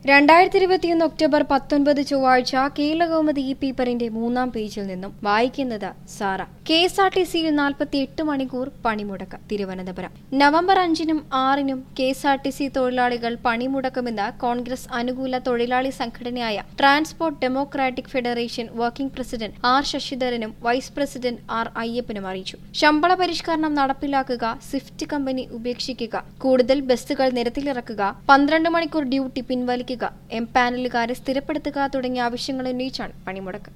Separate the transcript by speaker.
Speaker 1: രണ്ടായിരത്തി ഇരുപത്തിയൊന്ന് ഒക്ടോബർ പത്തൊൻപത് ചൊവ്വാഴ്ച കേരളകൗമുദി ഈ പേപ്പറിന്റെ മൂന്നാം പേജിൽ നിന്നും വായിക്കുന്നത് Sara K S R T സിയിൽ നാൽപ്പത്തി എട്ട് മണിക്കൂർ പണിമുടക്ക് തിരുവനന്തപുരം നവംബർ അഞ്ചിനും ആറിനും K S R T C തൊഴിലാളികൾ പണിമുടക്കുമെന്ന് കോൺഗ്രസ് അനുകൂല തൊഴിലാളി സംഘടനയായ transport democratic federation working president R ശശിധരനും വൈസ് പ്രസിഡന്റ് ആർ അയ്യപ്പനും അറിയിച്ചു ശമ്പള പരിഷ്കരണം നടപ്പിലാക്കുക സ്വിഫ്റ്റ് കമ്പനി ഉപേക്ഷിക്കുക കൂടുതൽ ബസ്സുകൾ നിരത്തിലിറക്കുക പന്ത്രണ്ട് മണിക്കൂർ ഡ്യൂട്ടി പിൻവലിക്കുക എം പാനലുകാരെ സ്ഥിരപ്പെടുത്തുക തുടങ്ങിയ ആവശ്യങ്ങൾ ഉന്നയിച്ചാണ് പണിമുടക്ക്